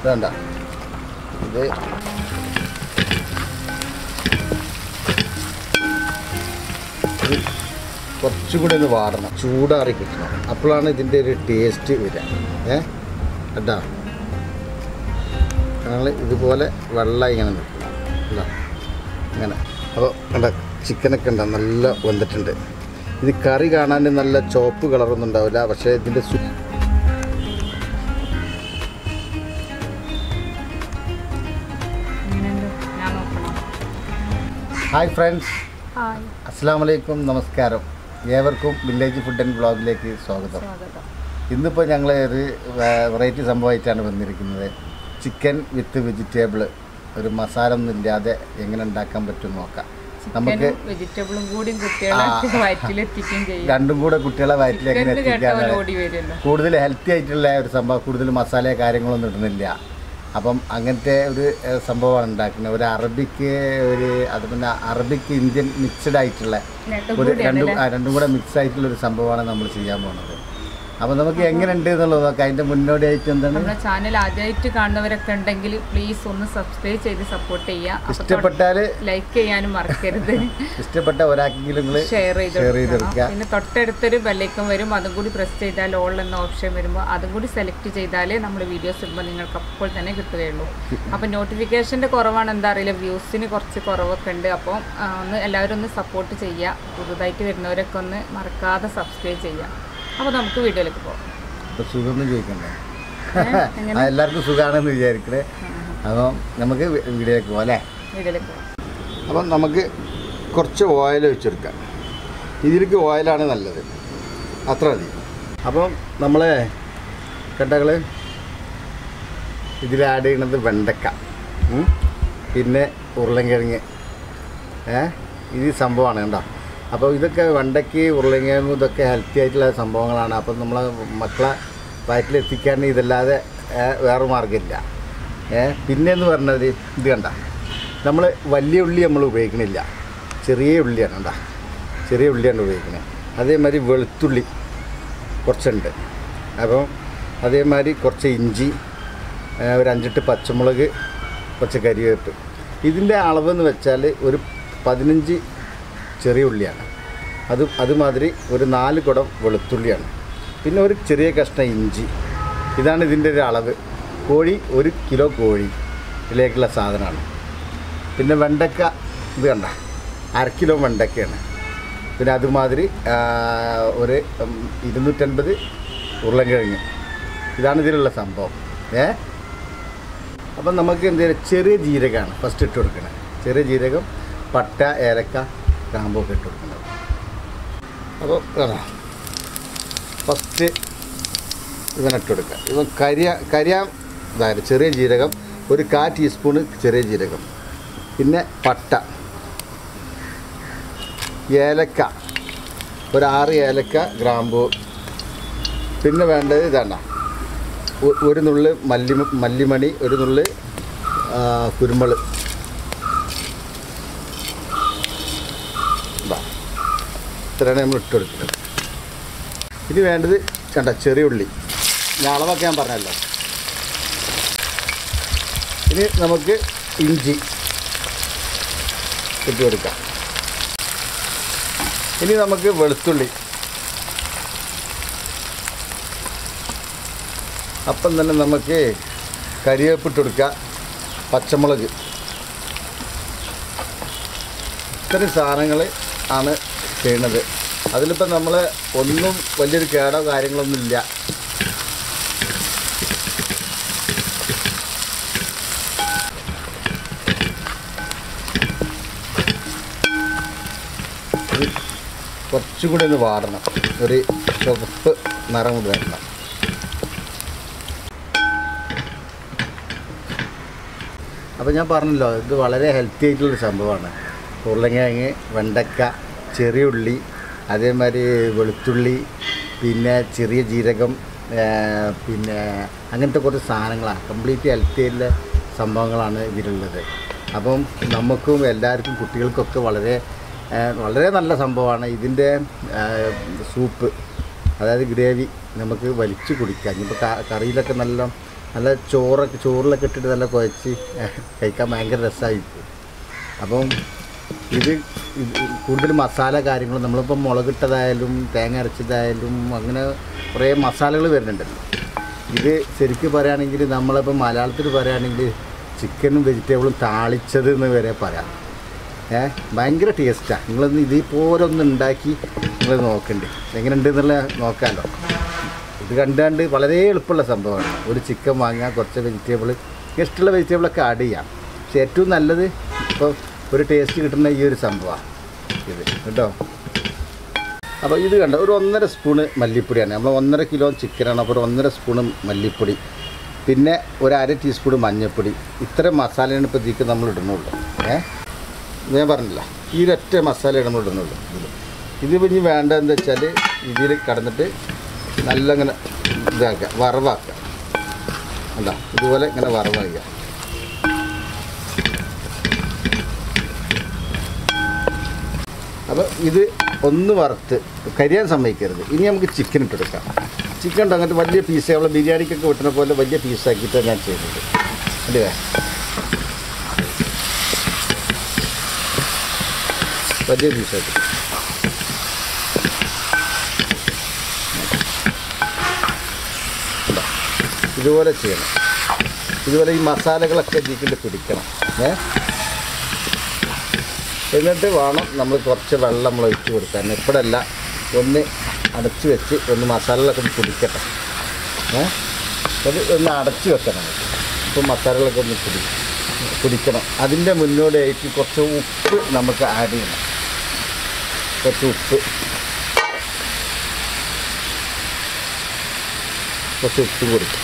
വേണ്ട ഇത് ഇത് കുറച്ചും കൂടി ഒന്ന് വാടണം ചൂടാറി കിട്ടണം അപ്പോഴാണ് ഇതിൻ്റെ ഒരു ടേസ്റ്റ് വരിക ഏ കേട്ടാ ഞങ്ങൾ ഇതുപോലെ വെള്ളം ഇങ്ങനെ നിൽക്കണം അല്ല ഇങ്ങനെ അപ്പോൾ കണ്ട ചിക്കനൊക്കെ ഉണ്ട് നല്ല വെന്തിട്ടുണ്ട് ഇത് കറി കാണാൻ നല്ല ചോപ്പ് കളറൊന്നും ഉണ്ടാവില്ല പക്ഷേ ഇതിൻ്റെ സു ഞാൻ നോക്കണം ഹായ് ഫ്രണ്ട്സ് ഹായ് അസ്സാം വലൈക്കും നമസ്കാരം ഏവർക്കും വില്ലേജ് ഫുഡ് ആൻഡ് ബ്ലോഗിലേക്ക് സ്വാഗതം സ്വാഗതം ഇന്നിപ്പോൾ ഞങ്ങൾ ഒരു വെറൈറ്റി സംഭവമായിട്ടാണ് വന്നിരിക്കുന്നത് ചിക്കൻ വിത്ത് വെജിറ്റബിൾ ഒരു മസാല ഒന്നും ഇല്ലാതെ എങ്ങനെ ഉണ്ടാക്കാൻ പറ്റും നോക്കാം നമുക്ക് ചിക്കനും വെജിറ്റബിളും കൂടിയും കുട്ടികളെ വയറ്റിലെത്തിക്കുകയും ചെയ്യും രണ്ടും കൂടെ കുട്ടികളെ വയറ്റിൽ എങ്ങനെ ചിക്കനിൽ കേട്ടവൻ എത്തിക്കാനാണ് ഓടി വരുമല്ലോ കൂടുതൽ ഹെൽത്തി ആയിട്ടുള്ള ഒരു സംഭവം കൂടുതൽ മസാല കാര്യങ്ങളൊന്നും ഇടുന്നില്ല അപ്പം അങ്ങനത്തെ ഒരു ഏഹ്, സംഭവമാണ് ഉണ്ടാക്കുന്നത് ഒരു അറബിക്ക് ഒരു അത് പിന്നെ അറബിക്ക് ഇന്ത്യൻ മിക്സഡ് ആയിട്ടുള്ള രണ്ടും ഒരു കൂടിയാണ് രണ്ടും ആ, രണ്ടും കൂടെ മിക്സ് ആയിട്ടുള്ള ഒരു സംഭവമാണ് നമ്മൾ ചെയ്യാൻ പോകുന്നത് അപ്പം നമുക്ക് എങ്ങനെ ഉണ്ട് എന്നുള്ളത് നോക്കാം അതിൻ്റെ മുന്നോടിയായിട്ട് എന്താണ് നമ്മുടെ ചാനൽ ആദ്യമായിട്ട് കാണുന്നവരൊക്കെ ഉണ്ടെങ്കിൽ പ്ലീസ് ഒന്ന് സബ്സ്ക്രൈബ് ചെയ്ത് സപ്പോർട്ട് ചെയ്യുക ഇഷ്ടപ്പെട്ടാൽ ലൈക്ക് ചെയ്യാനും മറക്കരുത് ഇഷ്ടപ്പെട്ട ഒരാൾക്കെങ്കിലും നിങ്ങൾ ഷെയർ ചെയ്ത് ഷെയർ ചെയ്ത് കൊടുക്കണം. കൊടുക്കുക പിന്നെ തൊട്ടടുത്തൊരു ബെല്ലൈക്കൺ വരും അതും കൂടി പ്രസ് ചെയ്താൽ ഓൾ എന്ന ഓപ്ഷൻ വരുമ്പോൾ അതും കൂടി സെലക്ട് ചെയ്താലേ നമ്മൾ വീഡിയോസ് ഇടുമ്പോൾ നിങ്ങൾക്ക് അപ്പോൾ തന്നെ കിട്ടുകയുള്ളൂ അപ്പോൾ നോട്ടിഫിക്കേഷൻ്റെ കുറവാണ് എന്താ അറിയില്ല വ്യൂസിന് കുറച്ച് കുറവൊക്കെ ഉണ്ട് അപ്പോൾ ആ, ഒന്ന് എല്ലാവരും ഒന്ന് സപ്പോർട്ട് ചെയ്യുക പുതുതായിട്ട് വരുന്നവരൊക്കെ ഒന്ന് മറക്കാതെ സബ്സ്ക്രൈബ് ചെയ്യുക അപ്പോൾ നമുക്ക് വീഡിയോയിലേക്ക് പോകാം ഇപ്പോൾ സുഖമൊന്നും ചോദിക്കണ്ടേ എങ്ങനെ? ആ, എല്ലാവർക്കും സുഖമാണെന്ന് വിചാരിക്കണേ അപ്പം നമുക്ക് വി- വീഡിയോയിലേക്ക് പോകാം അല്ലേ വീഡിയോയിലേക്ക് പോകാം അപ്പം നമുക്ക് കുറച്ച് ഓയിൽ ഒഴിച്ചെടുക്കാം ഇതിലേക്ക് ഓയിലാണ് നല്ലത് അത്ര മതി അപ്പം നമ്മൾ കണ്ടകൾ ഇതിൽ ആഡ് ചെയ്യുന്നത് വെണ്ടക്ക ഉം. പിന്നെ ഉരുളൻകിഴങ്ങ് ഏ ഇത് സംഭവമാണ് കണ്ടോ അപ്പോൾ ഇതൊക്കെ വെണ്ടയ്ക്ക് ഉരുളൻകിഴങ്ങും ഇതൊക്കെ ഹെൽത്തി ആയിട്ടുള്ള സംഭവങ്ങളാണ് അപ്പം നമ്മളെ മക്കളെ വയറ്റിലെത്തിക്കാൻ ഇതല്ലാതെ ഏ, വേറെ മാർഗ്ഗമില്ല ഏ പിന്നെന്ന് പറഞ്ഞത് ഇത് കണ്ട നമ്മൾ വലിയ ഉള്ളി നമ്മൾ ഉപയോഗിക്കണില്ല ചെറിയ ഉള്ളിയാണ് കണ്ട ചെറിയ ഉള്ളിയാണ് ഉപയോഗിക്കുന്നത് അതേമാതിരി വെളുത്തുള്ളി കുറച്ചുണ്ട് അപ്പം അതേമാതിരി കുറച്ച് ഇഞ്ചി ഏ, ഒരു അഞ്ചെട്ട് പച്ചമുളക് കുറച്ച് കരിവേപ്പ് ഇതിൻ്റെ അളവെന്ന് വെച്ചാൽ ഒരു പതിനഞ്ച് ചെറിയ ഉള്ളിയാണ് അത് അതുമാതിരി ഒരു നാല് കുടം വെളുത്തുള്ളിയാണ് പിന്നെ ഒരു ചെറിയ കഷ്ണം ഇഞ്ചി ഇതാണ് ഇതിൻ്റെ ഒരു അളവ് കോഴി ഒരു കിലോ കോഴി ഇതിലേക്കുള്ള സാധനമാണ് പിന്നെ വെണ്ടക്ക ഇത് കണ്ട അര കിലോ വെണ്ടക്കയാണ് പിന്നെ അതുമാതിരി ആ, ഒരു ഉം, ഇരുന്നൂറ്റൻപത് ഉരുളൻകിഴങ്ങ് ഇതാണ് ഇതിലുള്ള സംഭവം ഏ അപ്പം നമുക്ക് എന്ത് ചെയ്യുക ചെറിയ ജീരകമാണ് ഫസ്റ്റ് ഇട്ട് കൊടുക്കുന്നത് ചെറിയ ജീരകം പട്ട ഏലക്ക ഗ്രാമ്പൊക്കെ ഇട്ട് കൊടുക്കുന്നത് അപ്പോൾ ഫസ്റ്റ് ഇവനിട്ട് കൊടുക്കുക ഇവൻ കരിയ കരിയാൻ അതായത് ചെറിയ ജീരകം ഒരു കാ ടീസ്പൂണ് ചെറിയ ജീരകം പിന്നെ പട്ട ഏലക്ക ഒരു ആറ് ഏലക്ക ഗ്രാമ്പു പിന്നെ വേണ്ടത് ഇതാണ് ഒ- ഒരു നുള്ള് മല്ലി മല്ലിമണി ഒരു നുള്ള് ആ, കുരുമുളക് ഇതാ. ഇത്രയാണ് നമ്മൾ ഇട്ട് കൊടുക്കുന്നത് ഇനി വേണ്ടത് കണ്ട ചെറിയ ഉള്ളി ഞാൻ അളവൊക്കെ ഞാൻ പറഞ്ഞല്ലോ ഇനി നമുക്ക് ഇഞ്ചി ഇട്ട് കൊടുക്കാം ഇനി നമുക്ക് വെളുത്തുള്ളി അപ്പം തന്നെ നമുക്ക് കരിവേപ്പിട്ട് കൊടുക്കുക പച്ചമുളക് ഇത്തരം സാധനങ്ങൾ ആണ് ചെയ്യുന്നത് അതിലിപ്പോൾ നമ്മൾ ഒന്നും വലിയൊരു കേടോ കാര്യങ്ങളൊന്നും ഇല്ല ഇത് കുറച്ചും കൂടി ഒന്ന് വാടണം ഒരു ചുവപ്പ് നിറം കൂടി വരണം അപ്പോൾ ഞാൻ പറഞ്ഞല്ലോ ഇത് വളരെ ഹെൽത്തി ആയിട്ടുള്ളൊരു സംഭവമാണ് ഉരുളക്കിഴങ്ങ് വെണ്ടക്ക ചെറിയ ഉള്ളി അതേമാതിരി വെളുത്തുള്ളി പിന്നെ ചെറിയ ജീരകം ആ, പിന്നെ അങ്ങനത്തെ കുറച്ച് സാധനങ്ങളാണ് കംപ്ലീറ്റ് ഹെൽത്തി ആയിട്ടുള്ള സംഭവങ്ങളാണ് ഇതിലുള്ളത് അപ്പം നമുക്കും എല്ലാവർക്കും കുട്ടികൾക്കൊക്കെ വളരെ ആ, വളരെ നല്ല സംഭവമാണ് ഇതിൻ്റെ ആ, സൂപ്പ് അതായത് ഗ്രേവി നമുക്ക് വലിച്ചു കുടിക്കാം ഇനിയിപ്പോൾ കറിയിലൊക്കെ നല്ല നല്ല ചോറൊക്കെ ചോറിലൊക്കെ ഇട്ടിട്ട് നല്ല കുഴച്ച് കഴിക്കാൻ ഭയങ്കര രസമായിരിക്കും അപ്പം ഇത് ഇത് കൂടുതൽ മസാല കാര്യങ്ങൾ നമ്മളിപ്പോൾ മുളകിട്ടതായാലും തേങ്ങ അരച്ചതായാലും അങ്ങനെ കുറേ മസാലകൾ വരുന്നുണ്ടല്ലോ ഇത് ശരിക്കും പറയുകയാണെങ്കിൽ നമ്മളിപ്പോൾ മലയാളത്തിൽ പറയുകയാണെങ്കിൽ ചിക്കനും വെജിറ്റബിളും താളിച്ചത് എന്ന് വരെ പറയാം ഏ ഭയങ്കര ടേസ്റ്റാണ് നിങ്ങളൊന്ന് ഇതേപോലെ ഒന്ന് ഉണ്ടാക്കി നിങ്ങൾ നോക്കണ്ടേ എങ്ങനെയുണ്ട് എന്നുള്ള നോക്കാമല്ലോ ഇത് കണ്ടാണ്ട് വളരെ എളുപ്പമുള്ള സംഭവമാണ് ഒരു ചിക്കൻ വാങ്ങുക കുറച്ച് വെജിറ്റബിൾ ഇഷ്ടമുള്ള വെജിറ്റബിളൊക്കെ ആഡ് ചെയ്യാം പക്ഷെ ഏറ്റവും നല്ലത് ഇപ്പോൾ ഒരു ടേസ്റ്റ് കിട്ടുന്ന ഈ ഒരു സംഭവമാണ് ഇത് കേട്ടോ അപ്പോൾ ഇത് കണ്ട ഒരു ഒന്നര സ്പൂണ് മല്ലിപ്പൊടിയാണ് നമ്മൾ ഒന്നര കിലോ ചിക്കനാണ് അപ്പോൾ ഒരു ഒന്നര സ്പൂണ് മല്ലിപ്പൊടി പിന്നെ ഒരു അര ടീസ്പൂൺ മഞ്ഞൾപ്പൊടി ഇത്ര മസാലയാണ് ഇപ്പോൾ ഇതിക്ക് നമ്മൾ ഇടുന്നുള്ളൂ ഏ ഞാൻ പറഞ്ഞില്ല ഈ ഒരൊറ്റ മസാലയാണ് നമ്മൾ ഇടുന്നുള്ളൂ ഇതിൽ ഇതിപ്പോൾ ഇനി വേണ്ടത് എന്താ വെച്ചാൽ ഇതിൽ കടന്നിട്ട് നല്ല ഇങ്ങനെ ഇതാക്കുക വറവാക്കുക അല്ല ഇതുപോലെ ഇങ്ങനെ വറവാക്കുക അപ്പോൾ ഇത് ഒന്ന് വറുത്ത് കരിയാൻ സമ്മതിക്കരുത് ഇനി നമുക്ക് ചിക്കൻ ഇട്ടെടുക്കാം ചിക്കൻ ഉണ്ട് അങ്ങനത്തെ വലിയ പീസ് നമ്മൾ ബിരിയാണിക്കൊക്കെ വെട്ടുന്ന പോലെ വലിയ പീസാക്കിയിട്ട് ഞാൻ ചെയ്തത് അല്ലേ വലിയ പീസാക്കി ഉണ്ടോ? ഇതുപോലെ ചെയ്യണം ഇതുപോലെ ഈ മസാലകളൊക്കെ ഇതിൽ പിടിക്കണം ഏ എന്നിട്ട് വേണം നമ്മൾ കുറച്ച് വെള്ളം നമ്മൾ ഒഴിച്ച് കൊടുക്കാൻ ഇപ്പോഴല്ല ഒന്ന് അടച്ച് വെച്ച് ഒന്ന് മസാലകളൊക്കെ ഒന്ന് പിടിക്കട്ടെ ഏ അത് ഒന്ന് അടച്ച് വെക്കണം ഇപ്പോൾ മസാലകളൊക്കെ ഒന്ന് പിടി പിടിക്കണം അതിൻ്റെ മുന്നോടിയായിട്ട് കുറച്ച് ഉപ്പ് നമുക്ക് ആഡ് ചെയ്യണം കുറച്ച് ഉപ്പ് കുറച്ച് ഉപ്പ് കൊടുക്കും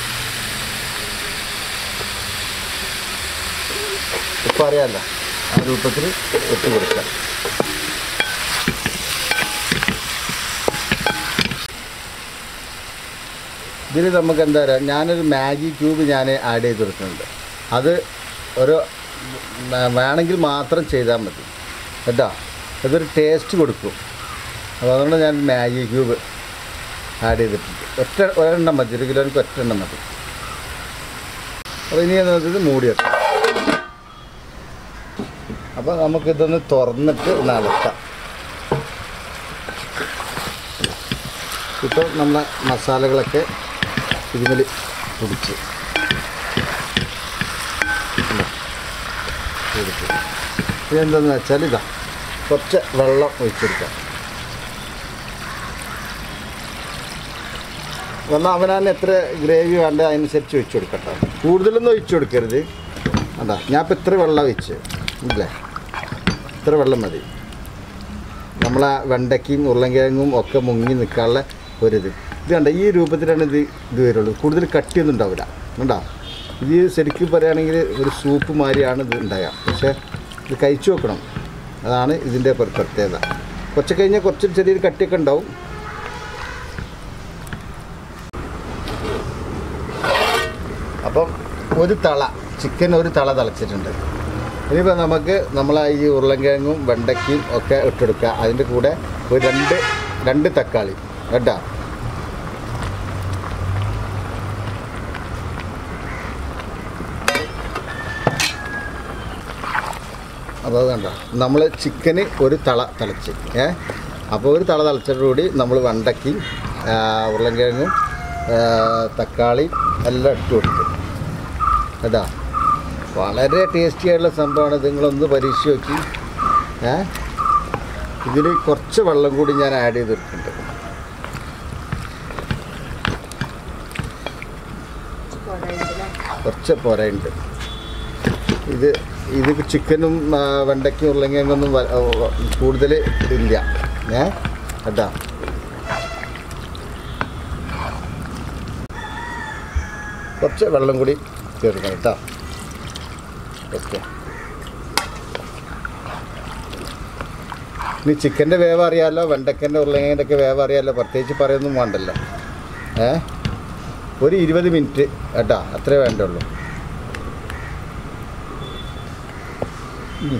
ഉപ്പ് അറിയാമല്ലോ ആ രൂപത്തിൽ ഇട്ട് കൊടുക്കാം ഇതിൽ നമുക്ക് എന്താ പറയുക ഞാനൊരു മാഗി ക്യൂബ് ഞാൻ ആഡ് ചെയ്ത് കൊടുക്കുന്നുണ്ട് അത് ഒരു വേ- വേണമെങ്കിൽ മാത്രം ചെയ്താൽ മതി കേട്ടോ അതൊരു ടേസ്റ്റ് കൊടുക്കും അപ്പോൾ അതുകൊണ്ട് ഞാൻ മാഗി ക്യൂബ് ആഡ് ചെയ്തിട്ടുണ്ട് ഒറ്റ ഒരെണ്ണം മതി ഒരു കിലോയ്ക്ക് ഒറ്റ എണ്ണം മതി അപ്പോൾ ഇനി എന്ന് വെച്ചത് മൂടി വെക്കാം അപ്പോൾ നമുക്കിതൊന്ന് തുറന്നിട്ട് ഒന്ന് അലക്കാം ഇപ്പോൾ നമ്മളെ മസാലകളൊക്കെ ഇതിൽ പിടിച്ച് ഇതാ, പിടിച്ച് ഇതെന്താണെന്ന് വെച്ചാൽ ഇതാ കുറച്ച് വെള്ളം ഒഴിച്ചെടുക്കാം എന്നാൽ അവനാൻ എത്ര ഗ്രേവി വേണ്ട അതിനനുസരിച്ച് ഒഴിച്ചു കൊടുക്കട്ടെ കൂടുതലൊന്നും ഒഴിച്ചു കൊടുക്കരുത് അതാ ഞാൻ ഇപ്പോൾ ഇത്ര വെള്ളം ഒഴിച്ച് ഇല്ലേ ഇത്ര വെള്ളം മതി നമ്മളെ വെണ്ടയ്ക്കയും ഉരുളൻകിഴങ്ങും ഒക്കെ മുങ്ങി നിൽക്കാനുള്ള ഒരിത് ഇത് കണ്ട ഈ രൂപത്തിലാണ് ഇത് ഇത് വരുള്ളൂ കൂടുതൽ കട്ടിയൊന്നും ഉണ്ടാവില്ല കണ്ടോ ഇത് ശരിക്കും പറയുകയാണെങ്കിൽ ഒരു സൂപ്പ് മാതിരിയാണ് ഇത് ഉണ്ടാകുക പക്ഷേ ഇത് കഴിച്ചു നോക്കണം അതാണ് ഇതിൻ്റെ പ്ര- പ്രത്യേകത കുറച്ച് കഴിഞ്ഞാൽ കുറച്ച് ചെറിയൊരു കട്ടിയൊക്കെ ഉണ്ടാവും അപ്പം ഒരു തള ചിക്കൻ ഒരു തള തിളച്ചിട്ടുണ്ട് ഇനിയിപ്പോൾ നമുക്ക് നമ്മളെ ഈ ഉരുളൻകിഴങ്ങും വെണ്ടയ്ക്കയും ഒക്കെ ഇട്ടെടുക്കുക അതിൻ്റെ കൂടെ ഒരു രണ്ട് രണ്ട് തക്കാളി കേട്ടോ അപ്പോൾ അത് കണ്ടോ നമ്മൾ ചിക്കന് ഒരു തള തിളച്ച് ഏ അപ്പോൾ ഒരു തള തിളച്ചതോടുകൂടി നമ്മൾ വെണ്ടയ്ക്കയും ആ, ഉരുളൻകിഴങ്ങും ആ, തക്കാളി എല്ലാം ഇട്ട് കൊടുത്തു കേട്ടോ വളരെ ടേസ്റ്റി ആയിട്ടുള്ള സംഭവമാണ് ഇത് നിങ്ങളൊന്ന് പരീക്ഷ നോക്കി ഏ ഇതിൽ കുറച്ച് വെള്ളം കൂടി ഞാൻ ആഡ് ചെയ്തിട്ടുണ്ട് കുറച്ച് പോരായുണ്ട് ഇത് ഇത് ചിക്കനും ആ, വെണ്ടയ്ക്കും ഉരുളങ്കിഴങ്ങൊന്നും വ- ഓ, കൂടുതൽ ഇല്ല ഏ കേട്ടോ കുറച്ച് വെള്ളം കൂടി ചേർക്കണം കേട്ടോ ഓക്കെ ഇനി ചിക്കൻ്റെ വേവ് അറിയാമല്ലോ വെണ്ടക്കൻ്റെ ഉരുളങ്ങൻ്റെ ഒക്കെ വേവ് അറിയാമല്ലോ പ്രത്യേകിച്ച് പറയൊന്നും വേണ്ടല്ലോ ഏ ഒരു ഇരുപത് മിനിറ്റ് കേട്ടോ അത്രേ വേണ്ടുള്ളൂ ഇനി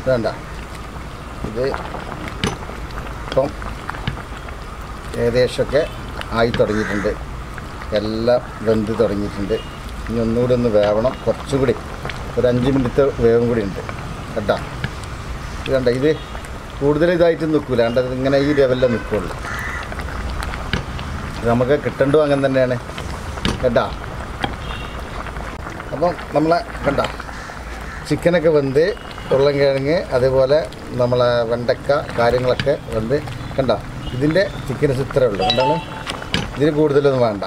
വേണ്ട ഇത് ഇപ്പം ഏകദേശമൊക്കെ ആയി തുടങ്ങിയിട്ടുണ്ട് എല്ലാം വെന്ത് തുടങ്ങിയിട്ടുണ്ട് ഇനി ഒന്നുകൂടി ഒന്ന് വേവണം കുറച്ചുകൂടി ഒരു അഞ്ച് മിനിറ്റ് വേവും കൂടി ഉണ്ട് കേട്ടോ ഇത് കണ്ട ഇത് കൂടുതൽ ഇതായിട്ട് നിൽക്കില്ല കണ്ട ഇങ്ങനെ ഈ ലെവലിൽ നിൽക്കുള്ളൂ ഇത് നമുക്ക് കിട്ടേണ്ടതും അങ്ങനെ തന്നെയാണ് കേട്ടാ അപ്പം നമ്മളെ കണ്ട ചിക്കനൊക്കെ വെന്ത് ഉരുളൻകിഴങ്ങ് അതേപോലെ നമ്മളെ വെണ്ടക്ക കാര്യങ്ങളൊക്കെ വെന്ത് കണ്ട ഇതിൻ്റെ ചിക്കൻസ് ഇത്രേ ഉള്ളൂ കണ്ടാണ് ഇതിന് കൂടുതലൊന്നും വേണ്ട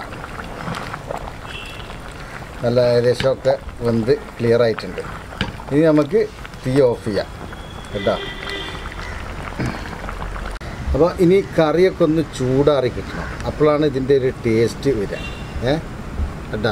നല്ല ഏകദേശമൊക്കെ വെന്ത് ക്ലിയർ ആയിട്ടുണ്ട് ഇനി നമുക്ക് തീ ഓഫ് ചെയ്യാം കേട്ടോ അപ്പോൾ ഇനി കറിയൊക്കെ ഒന്ന് ചൂടാറി കിട്ടണം അപ്പോഴാണ് ഇതിൻ്റെ ഒരു ടേസ്റ്റ് വരിക ഏ കേട്ടോ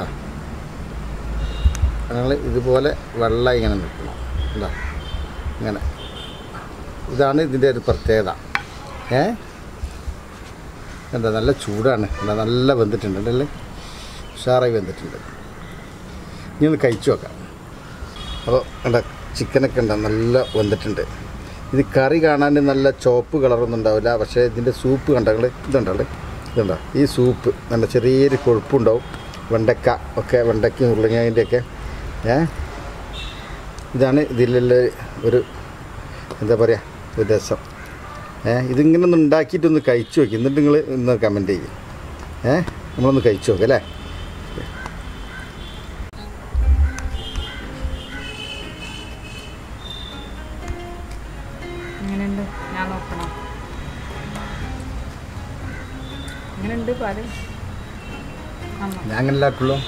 ഞങ്ങൾ ഇതുപോലെ വെള്ളം ഇങ്ങനെ നിൽക്കണം എന്താ ഇങ്ങനെ ഇതാണ് ഇതിൻ്റെ ഒരു പ്രത്യേകത ഏ എന്താ നല്ല ചൂടാണ് എന്താ നല്ല വെന്തിട്ടുണ്ട് അല്ലേ ഉഷാറായി വെന്തിട്ടുണ്ട് ഇനി ഒന്ന് കഴിച്ചു നോക്കാം അപ്പോൾ എന്താ ചിക്കനൊക്കെ ഉണ്ടാ നല്ല വെന്തിട്ടുണ്ട് ഇത് കറി കാണാൻ നല്ല ചുവപ്പ് കളറൊന്നും ഉണ്ടാവില്ല പക്ഷേ ഇതിൻ്റെ സൂപ്പ് കണ്ടങ്ങൾ ഇതുണ്ടല്ലേ ഇതുണ്ടോ ഈ സൂപ്പ് നല്ല ചെറിയൊരു കൊഴുപ്പുണ്ടാവും വെണ്ടക്ക ഒക്കെ വെണ്ടയ്ക്കും ഉരുളങ്ങേൻ്റെ ഒക്കെ ഏ ഇതാണ് ഇതിലുള്ള ഒരു എന്താ പറയുക ഒരു രസം ഏ ഇതിങ്ങനെ ഒന്ന് ഉണ്ടാക്കിയിട്ടൊന്ന് കഴിച്ചു നോക്കി എന്നിട്ട് നിങ്ങൾ ഒന്ന് കമൻറ്റ് ചെയ്യും ഏ നമ്മളൊന്ന് കഴിച്ചു നോക്കാം അല്ലേ എങ്ങനെയുണ്ട് ഞാൻ നോക്കണം എങ്ങനെയുണ്ട് പാല് ആമാ ഞാൻ അങ്ങനെ ഉണ്ടാക്കുള്ളൂ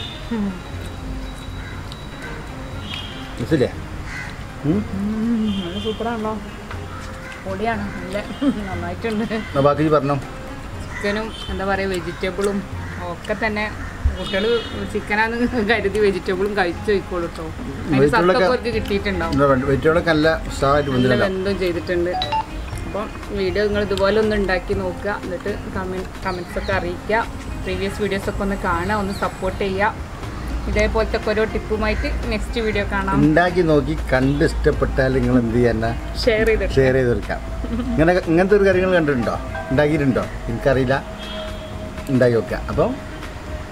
മനസ്സില്ലേ ഉം? നല്ല സൂപ്പറാണല്ലോ പൊടിയാണ് നല്ല നന്നായിട്ടുണ്ട് എന്നാ ബാക്കി പറഞ്ഞോ ചിക്കനും എന്താ പറയുക വെജിറ്റബിളും ഒക്കെ തന്നെ കുട്ടികൾ ചിക്കനാന്ന് കരുതി വെജിറ്റബിളും കഴിച്ചു പോയിക്കോളൂ കേട്ടോ അതിന് Vegetable ഒക്കെ- സത്തൊക്കെ അവർക്ക് കിട്ടിയിട്ടുണ്ടാവും വെയിറ്റോടൊക്കെ നല്ല ഉഷാറായിട്ട് നല്ല വന്നിട്ടുണ്ടാവും ബന്ധം ചെയ്തിട്ടുണ്ട് അപ്പം വീഡിയോ നിങ്ങൾ ഇതുപോലെ ഒന്ന് ഉണ്ടാക്കി നോക്കുക എന്നിട്ട് കമൻറ്റ് കമൻസ് ഒക്കെ അറിയിക്കുക പ്രീവിയസ് വീഡിയോസ് ഒക്കെ ഒന്ന് കാണുക ഒന്ന് സപ്പോർട്ട് ചെയ്യുക ഇതേപോലത്തെ ഒക്കെ ഓരോ ടിപ്പുമായിട്ട് നെക്സ്റ്റ് വീഡിയോ കാണാം ഉണ്ടാക്കി നോക്കി കണ്ട് ഇഷ്ടപ്പെട്ടാൽ നിങ്ങൾ എന്ത് ചെയ്യാനാ ഷെയർ ചെയ്തിട്ട് ഷെയർ ചെയ്ത് കൊടുക്കാം ഇങ്ങനെ ഇങ്ങനത്തെ ഒരു കാര്യങ്ങൾ കണ്ടിട്ടുണ്ടോ ഉണ്ടാക്കിയിട്ടുണ്ടോ എനിക്കറിയില്ല ഉണ്ടാക്കി നോക്കാം അപ്പം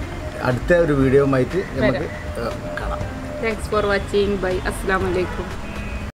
അടുത്ത ഒരു വീഡിയോയുമായിട്ട് നമുക്ക് ഏഹ്, കാണാം താങ്ക്സ് ഫോർ വാച്ചിങ് ബൈ അസ്സാം വലൈക്കും